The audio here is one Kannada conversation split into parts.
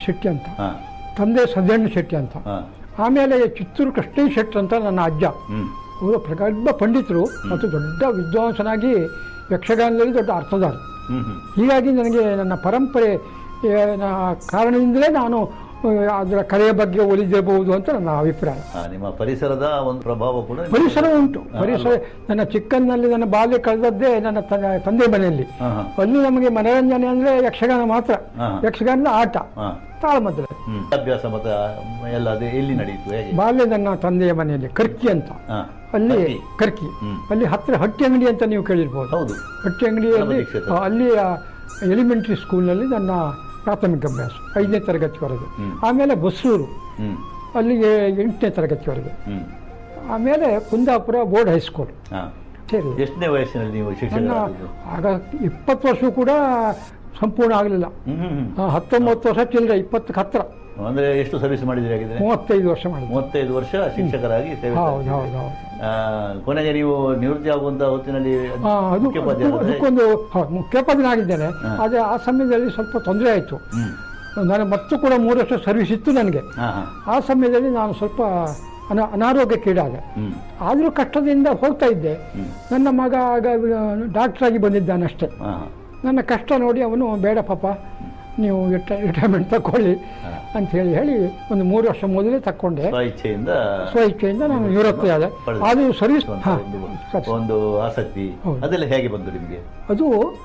ಶೆಟ್ಟಿ ಅಂತ ಹಾ ತಂದೆ ಸದಣ್ಣ ಶೆಟ್ಟಿ ಅಂತ ಹಾ ಆಮೇಲೆ ಚಿತ್ತೂರು ಕೃಷ್ಣಯ್ಯ ಶೆಟ್ಟಿ ಅಂತ ನನ್ನ ಅಜ್ಜ ಹ್ಮ್ ಅವರು ಪ್ರಗಲ್ಭ ಪಂಡಿತರು ಮತ್ತು ದೊಡ್ಡ ವಿದ್ವಾಂಸನಾಗಿ ಯಕ್ಷಗಾನದಲ್ಲಿ ದೊಡ್ಡ ಅರ್ಥದಾರ ಹ್ಮ್ ಹ್ಮ್ ಹೀಗಾಗಿ ನನಗೆ ನನ್ನ ಪರಂಪರೆ ಆ, ನ- ಕಾರಣದಿಂದಲೇ ನಾನು ಆ, ಅದರ ಕಲೆಯ ಬಗ್ಗೆ ಒಲಿದಿರಬಹುದು ಅಂತ ನನ್ನ ಅಭಿಪ್ರಾಯ ಆ, ನಿಮ್ಮ ಪರಿಸರದ ಒಂದು ಪ್ರಭಾವ ಕೂಡ ನಿಮಗೆ- ಪರಿಸರ ಉಂಟು ಪರಿಸರ ನನ್ನ ಚಿಕ್ಕನ್ನಲ್ಲಿ ನನ್ನ ಬಾಲ್ಯ ಕಳೆದದ್ದೇ ನನ್ನ ತ- ತಂದೆ ಮನೆಯಲ್ಲಿ ಹಾ ಹಾ ಅಲ್ಲಿ ನಮಗೆ ಮನೋರಂಜನೆ ಅಂದ್ರೆ ಯಕ್ಷಗಾನ ಮಾತ್ರ ಹಾ. ಯಕ್ಷಗಾನದ ಆಟ ಹಾ ತಾಳಮದ್ದಲೆ ಹ್ಮ್ ಅಭ್ಯಾಸ ಮತ್ತೆ ಎಲ್ಲ ಅದೇ ಎಲ್ಲಿ ನಡೆಯಿತು ಹೇಗೆ ಬಾಲ್ಯ ನನ್ನ ತಂದೆಯ ಮನೆಯಲ್ಲಿ ಕರ್ಕಿ ಅಂತ ಹಾ ಅಲ್ಲಿ ಕರ್ಕಿ. ಕರ್ಕಿ ಹ್ಮ್. ಅಲ್ಲಿ ಹತ್ತಿರ ಹಟ್ಟಿ ಅಂಗಡಿ ಅಂತ ನೀವು ಕೇಳಿರ್ಬೋದು ಹೌದು ಹಟ್ಟಿ ಅಂಗಡಿಯಲ್ಲಿ ಗಣಪತಿ ಕ್ಷೇತ್ರ. ಆ, ಅಲ್ಲಿ ಎಲಿಮೆಂಟ್ರಿ ಸ್ಕೂಲ್ನಲ್ಲಿ ನನ್ನ ಪ್ರಾಥಮಿಕ ಅಭ್ಯಾಸ ಐದನೇ ತರಗತಿವರೆಗೆ ಹ್ಮ್. ಆಮೇಲೆ ಬಸ್ಸೂರು ಹ್ಮ್ ಅಲ್ಲಿಗೆ ಎಂಟನೇ ತರಗತಿವರೆಗೆ ಹ್ಮ್ ಆಮೇಲೆ ಕುಂದಾಪುರ ಬೋರ್ಡ್ ಹೈಸ್ಕೂಲ್ ಹಾ ಸರಿ ಎಷ್ಟನೇ ವಯಸ್ಸಿನಲ್ಲಿ ನೀವು ನನ್ನ ಶಿಕ್ಷಕರಾದದ್ದು ಆಗ ಇಪ್ಪತ್ತು ವರ್ಷ ಕೂಡ ಸಂಪೂರ್ಣ ಆಗಲಿಲ್ಲ ಹ್ಮ್ ಹ್ಮ್ ಹ್ಮ್ ಹತ್ತೊಂಬತ್ತು ವರ್ಷ ಚಿಲ್ಲರೆ ಇಪ್ಪತ್ತಕ್ಕೆ ಹತ್ತಿರ ಅಂದ್ರೆ ಎಷ್ಟು ಸರ್ವಿಸ್ ಮಾಡಿದ್ರಿ ಹಾಗಿದ್ರೆ ಮೂವತ್ತೈದು ವರ್ಷ ಮಾಡಿದ್ದೆ ಮೂವತ್ತೈದು ವರ್ಷ ಶಿಕ್ಷಕರಾಗಿ ಸೇವೆ ಹೌದು ಸಲ್ಲಿಸಿದ್ರಿ. ಹೌದು ಹೌದು ಆ, ಕೊನೆಗೆ ನೀವು ನಿವೃತ್ತಿ ಆಗುವಂತ ಹೊತ್ತಿನಲ್ಲಿ ಆ, ಅದು ಮುಖ್ಯೋಪಾಧ್ಯಾಯರಾದ್ರೆ- ಅದು- ಅದಕ್ಕೊಂದು ಹೌದು, ಮುಖ್ಯೋಪಾಧ್ಯಾಯನಾಗಿದ್ದೇನೆ ಹಾ. ಆದರೆ ಆ ಸಮಯದಲ್ಲಿ ಸ್ವಲ್ಪ ತೊಂದರೆ ಆಯಿತು ಹ್ಮ್ ನಾನು ಮತ್ತು ಕೂಡ ಮೂರು ವರ್ಷ ಸರ್ವಿಸ್ ಇತ್ತು ನನಗೆ ಹಾ ಹಾ ಆ ಸಮಯದಲ್ಲಿ ನಾನು ಸ್ವಲ್ಪ ಅನ ಅನಾರೋಗ್ಯಕ್ಕೀಡಾದೆ ಹ್ಮ್ ಆದರೂ ಕಷ್ಟದಿಂದ ಹೋಗ್ತಾ ಇದ್ದೆ ಹ್ಮ್ ನನ್ನ ಮಗ ಆಗ ಡಾಕ್ಟರ್ ಆಗಿ ಬಂದಿದ್ದಾನಷ್ಟೇ ಹಾ ಹಾ ನನ್ನ ಕಷ್ಟ ನೋಡಿ ಅವನು ಬೇಡ ಪಾಪ ನೀವು ರಿಟೈರ್ಮೆಂಟ್ ತಗೊಳ್ಳಿ ಹಾ. ಅಂತ ಹೇಳಿ ಹೇಳಿ ಒಂದು ಮೂರು ವರ್ಷ ಮೊದಲೇ ತಕ್ಕೊಂಡೆ ಸ್ವ ಇಚ್ಛೆಯಿಂದ ಸ್ವ ಇಚ್ಛೆಯಿಂದ ನಾನು ನಿವೃತ್ತಿ ಆದೆ ಪಡೆದೆ. ಅದು ಸರ್ವಿಸ್ ಒಂದು- ಹಾಂ ಒಂದು- ಒಂದು ಆಸಕ್ತಿ ಹೌದು. ಅದೆಲ್ಲ ಹೇಗೆ ಬಂತು ನಿಮಗೆ ಅದು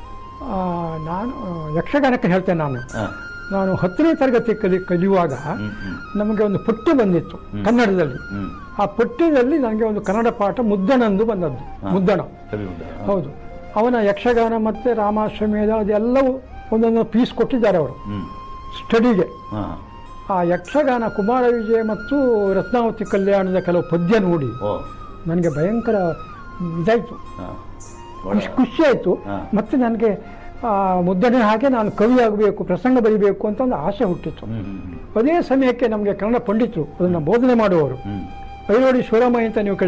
ಆ, ನಾನು ಆ, ಯಕ್ಷಗಾನಕ್ಕೆ ಹೇಳ್ತೇನೆ ನಾನು ಹಾ ನಾನು ಹತ್ತನೇ ತರಗತಿ ಕಲಿ ಕಲಿಯುವಾಗ ಹ್ಮ್ ಹ್ಮ್ ನಮಗೆ ಒಂದು ಪಠ್ಯ ಬಂದಿತ್ತು ಕನ್ನಡದಲ್ಲಿ ಹ್ಮ್ ಆ ಪಠ್ಯದಲ್ಲಿ ನನಗೆ ಒಂದು ಕನ್ನಡ ಪಾಠ ಮುದ್ದಣಂದು ಬಂದದ್ದು ಹಾ. ಮುದ್ದಣ ಸರಿ ಉಂಟಾ? ಹಾ. ಹೌದು ಅವನ ಯಕ್ಷಗಾನ ಮತ್ತು ರಾಮಾಶ್ವಮೇಧ ಅದೆಲ್ಲವೂ ಒಂದೊಂದು ಪೀಸ್ ಕೊಟ್ಟಿದ್ದಾರೆ ಅವರು ಹ್ಮ್ ಸ್ಟಡಿಗೆ ಹಾ ಆ ಯಕ್ಷಗಾನ ಕುಮಾರ ವಿಜಯ ಮತ್ತು ರತ್ನಾವತಿ ಕಲ್ಯಾಣದ ಕೆಲವು ಪದ್ಯ ನೋಡಿ ಓ ನನಗೆ ಭಯಂಕರ ಇದಾಯಿತು ಹಾ ಖುಷಿ ಖುಷಿ ಆಯಿತು ಹಾ. ಮತ್ತು ನನಗೆ ಆ, ಮುದ್ದಣೆ ಹಾಗೆ ನಾನು ಕವಿ ಆಗಬೇಕು ಪ್ರಸಂಗ ಬರೀಬೇಕು ಅಂತ ಒಂದು ಆಸೆ ಹುಟ್ಟಿತ್ತು ಹ್ಮ್ ಹ್ಮ್ ಹ್ಮ್ ಅದೇ ಸಮಯಕ್ಕೆ ನಮಗೆ ಕನ್ನಡ ಪಂಡಿತರು ಅದನ್ನು ಬೋಧನೆ ಮಾಡುವವರು ಹ್ಮ್ ಐರೋಡಿ ಶಿವರಾಮಯ್ಯ ಅಂತ ನೀವು